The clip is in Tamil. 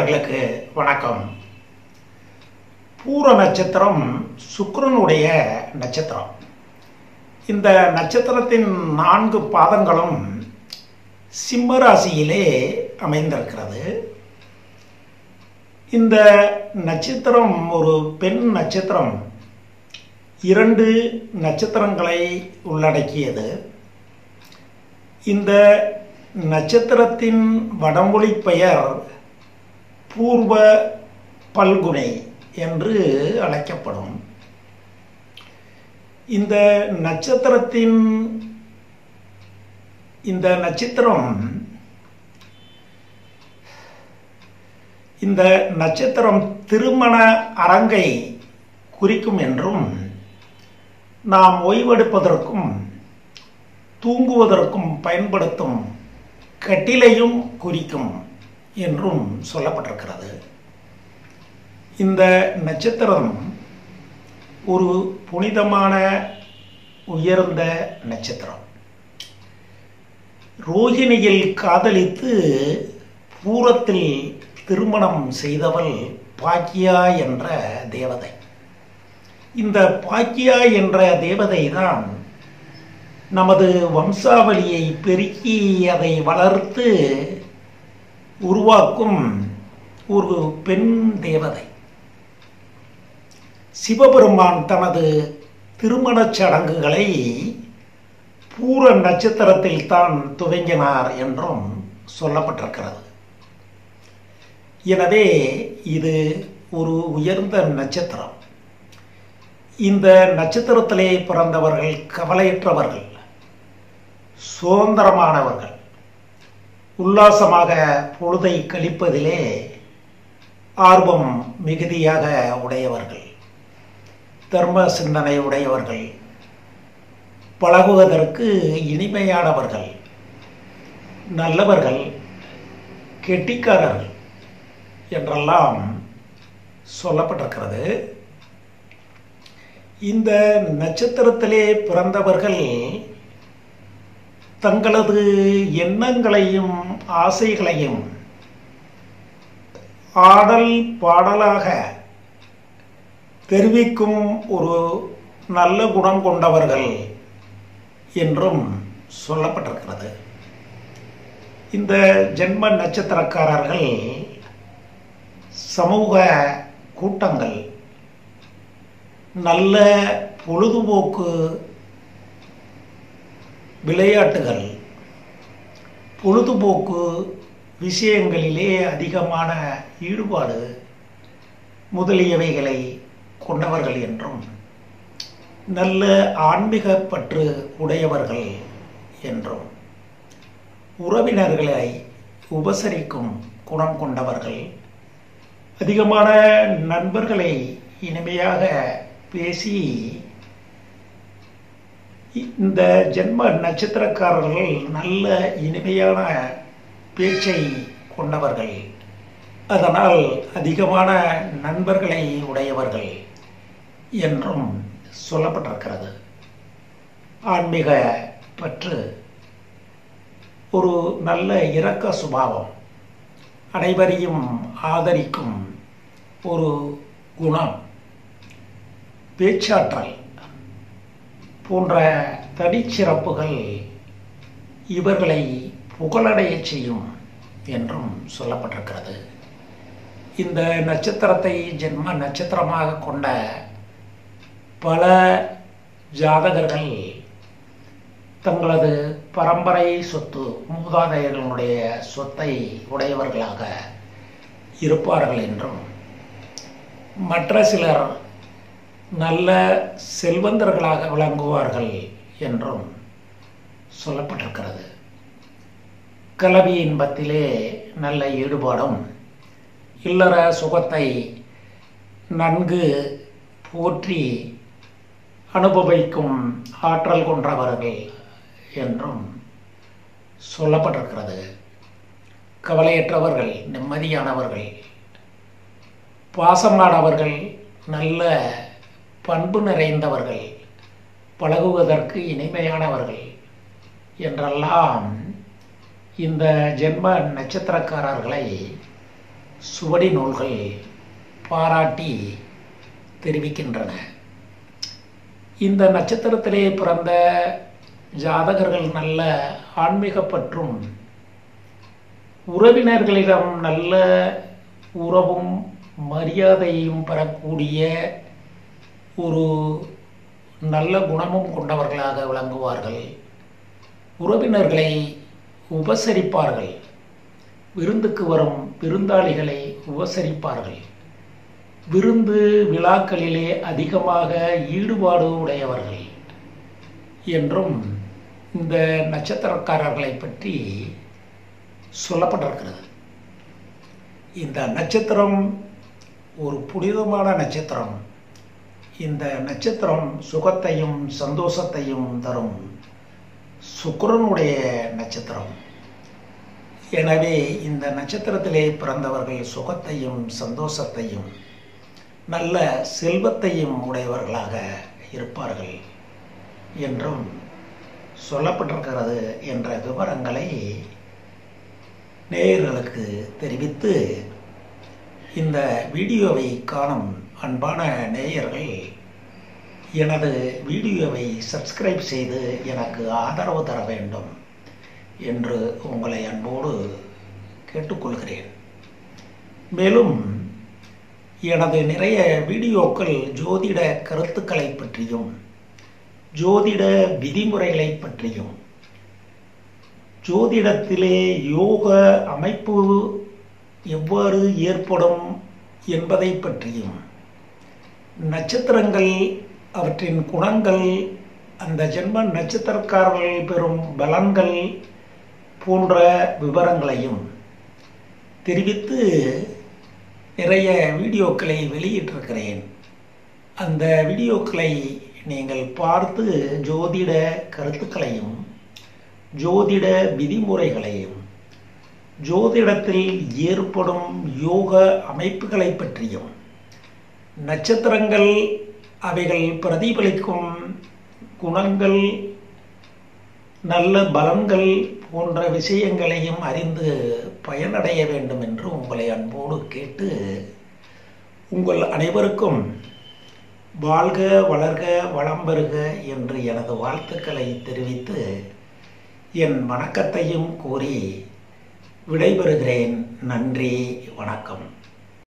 நேயர்களுக்கு வணக்கம் பூர நட்சத்திரம் சுக்கிரனுடைய நட்சத்திரம் இந்த நட்சத்திரத்தின் நான்கு பாதங்களும் சிம்ம ராசியிலே அமைந்திருக்கிறது இந்த நட்சத்திரம் ஒரு பெண் நட்சத்திரம் இரண்டு நட்சத்திரங்களை உள்ளடக்கியது இந்த நட்சத்திரத்தின் வடமொழி பெயர் பூர்வ பல்குனை என்று அழைக்கப்படும் இந்த நட்சத்திரத்தின் இந்த நட்சத்திரம் இந்த நட்சத்திரம் திருமண அரங்கை குறிக்கும் என்றும் நாம் ஓய்வெடுப்பதற்கும் தூங்குவதற்கும் பயன்படுத்தும் கட்டிலையும் குறிக்கும் என்றும் சொல்லப்பட்டிருக்கிறது இந்த நட்சத்திரம் ஒரு புனிதமான உயர்ந்த நட்சத்திரம் ரோஹிணியில் காதலித்து பூரத்தில் திருமணம் செய்தவள் பாக்கியா என்ற தேவதை இந்த பாக்கியா என்ற தேவதை தான் நமது வம்சாவளியை பெருக்கி அதை வளர்த்து உருவாக்கும் ஒரு பெண் தேவதை சிவபெருமான் தனது திருமணச் சடங்குகளை பூர நட்சத்திரத்தில் தான் துவங்கினார் என்றும் சொல்லப்பட்டிருக்கிறது எனவே இது ஒரு உயர்ந்த நட்சத்திரம் இந்த நட்சத்திரத்திலே பிறந்தவர்கள் கவலையற்றவர்கள் சுதந்திரமானவர்கள் உல்லாசமாக பொழுதை கழிப்பதிலே ஆர்வம் மிகுதியாக உடையவர்கள் தர்ம சிந்தனை உடையவர்கள் பழகுவதற்கு இனிமையானவர்கள் நல்லவர்கள் கெட்டிக்காரர்கள் என்றெல்லாம் சொல்லப்பட்டிருக்கிறது இந்த நட்சத்திரத்திலே பிறந்தவர்கள் தங்களது எண்ணங்களையும் ஆசைகளையும் ஆடல் பாடலாக தெரிவிக்கும் ஒரு நல்ல குணம் கொண்டவர்கள் என்றும் சொல்லப்பட்டிருக்கிறது இந்த ஜென்ம நட்சத்திரக்காரர்கள் சமூக கூட்டங்கள் நல்ல பொழுதுபோக்கு விளையாட்டுகள் பொழுதுபோக்கு விஷயங்களிலே அதிகமான ஈடுபாடு முதலியவைகளை கொண்டவர்கள் என்றும் நல்ல ஆன்மீக பற்று உடையவர்கள் என்றும் உறவினர்களை உபசரிக்கும் குணம் கொண்டவர்கள் அதிகமான நண்பர்களை இனிமையாக பேசி இந்த ஜென்ம நட்சத்திரக்காரர்கள் நல்ல இனிமையான பேச்சை கொண்டவர்கள் அதனால் அதிகமான நண்பர்களை உடையவர்கள் என்றும் சொல்லப்பட்டிருக்கிறது ஆன்மீக பற்று ஒரு நல்ல இரக்க சுபாவம் அனைவரையும் ஆதரிக்கும் ஒரு குணம் பேச்சாற்றல் போன்ற தனிச்சிறப்புகள் இவர்களை புகழடைய செய்யும் என்றும் சொல்லப்பட்டிருக்கிறது இந்த நட்சத்திரத்தை ஜென்ம நட்சத்திரமாக கொண்ட பல ஜாதகர்கள் தங்களது பரம்பரை சொத்து மூதாதையர்களுடைய சொத்தை உடையவர்களாக இருப்பார்கள் என்றும் மற்ற சிலர் நல்ல செல்வந்தர்களாக விளங்குவார்கள் என்றும் சொல்லப்பட்டிருக்கிறது கலவி இன்பத்திலே நல்ல ஈடுபாடும் இல்லற சுகத்தை நன்கு போற்றி அனுபவிக்கும் ஆற்றல் கொன்றவர்கள் என்றும் சொல்லப்பட்டிருக்கிறது கவலையற்றவர்கள் நிம்மதியானவர்கள் பாசமானவர்கள் நல்ல பண்பு நிறைந்தவர்கள் பழகுவதற்கு இனிமையானவர்கள் என்றெல்லாம் இந்த ஜென்ம நட்சத்திரக்காரர்களை சுவடி நூல்கள் பாராட்டி தெரிவிக்கின்றன இந்த நட்சத்திரத்திலே பிறந்த ஜாதகர்கள் நல்ல ஆன்மீகப்பற்றும் உறவினர்களிடம் நல்ல உறவும் மரியாதையும் பெறக்கூடிய ஒரு நல்ல குணமும் கொண்டவர்களாக விளங்குவார்கள் உறவினர்களை உபசரிப்பார்கள் விருந்துக்கு வரும் விருந்தாளிகளை உபசரிப்பார்கள் விருந்து விழாக்களிலே அதிகமாக ஈடுபாடு உடையவர்கள் என்றும் இந்த நட்சத்திரக்காரர்களை பற்றி சொல்லப்பட்டிருக்கிறது இந்த நட்சத்திரம் ஒரு புனிதமான நட்சத்திரம் இந்த நட்சத்திரம் சுகத்தையும் சந்தோஷத்தையும் தரும் சுக்கரனுடைய நட்சத்திரம் எனவே இந்த நட்சத்திரத்திலே பிறந்தவர்கள் சுகத்தையும் சந்தோஷத்தையும் நல்ல செல்வத்தையும் உடையவர்களாக இருப்பார்கள் என்றும் சொல்லப்பட்டிருக்கிறது என்ற விவரங்களை நேயர்களுக்கு தெரிவித்து இந்த வீடியோவை காணும் அன்பான நேயர்கள் எனது வீடியோவை சப்ஸ்கிரைப் செய்து எனக்கு ஆதரவு தர வேண்டும் என்று உங்களை அன்போடு கேட்டுக்கொள்கிறேன் மேலும் எனது நிறைய வீடியோக்கள் ஜோதிட கருத்துக்களை பற்றியும் ஜோதிட விதிமுறைகளை பற்றியும் ஜோதிடத்திலே யோக அமைப்பு எவ்வாறு ஏற்படும் என்பதை பற்றியும் நட்சத்திரங்கள் அவற்றின் குணங்கள் அந்த ஜென்ம நட்சத்திரக்காரர்கள் பெறும் பலன்கள் போன்ற விவரங்களையும் தெரிவித்து நிறைய வீடியோக்களை வெளியிட்டிருக்கிறேன் அந்த வீடியோக்களை நீங்கள் பார்த்து ஜோதிட கருத்துக்களையும் ஜோதிட விதிமுறைகளையும் ஜோதிடத்தில் ஏற்படும் யோக அமைப்புகளை பற்றியும் நட்சத்திரங்கள் அவைகள் பிரதிபலிக்கும் குணங்கள் நல்ல பலன்கள் போன்ற விஷயங்களையும் அறிந்து பயனடைய வேண்டும் என்று உங்களை அன்போடு கேட்டு உங்கள் அனைவருக்கும் வாழ்க வளர்க வளம் பெறுக என்று எனது வாழ்த்துக்களை தெரிவித்து என் வணக்கத்தையும் கூறி விடைபெறுகிறேன் நன்றி வணக்கம்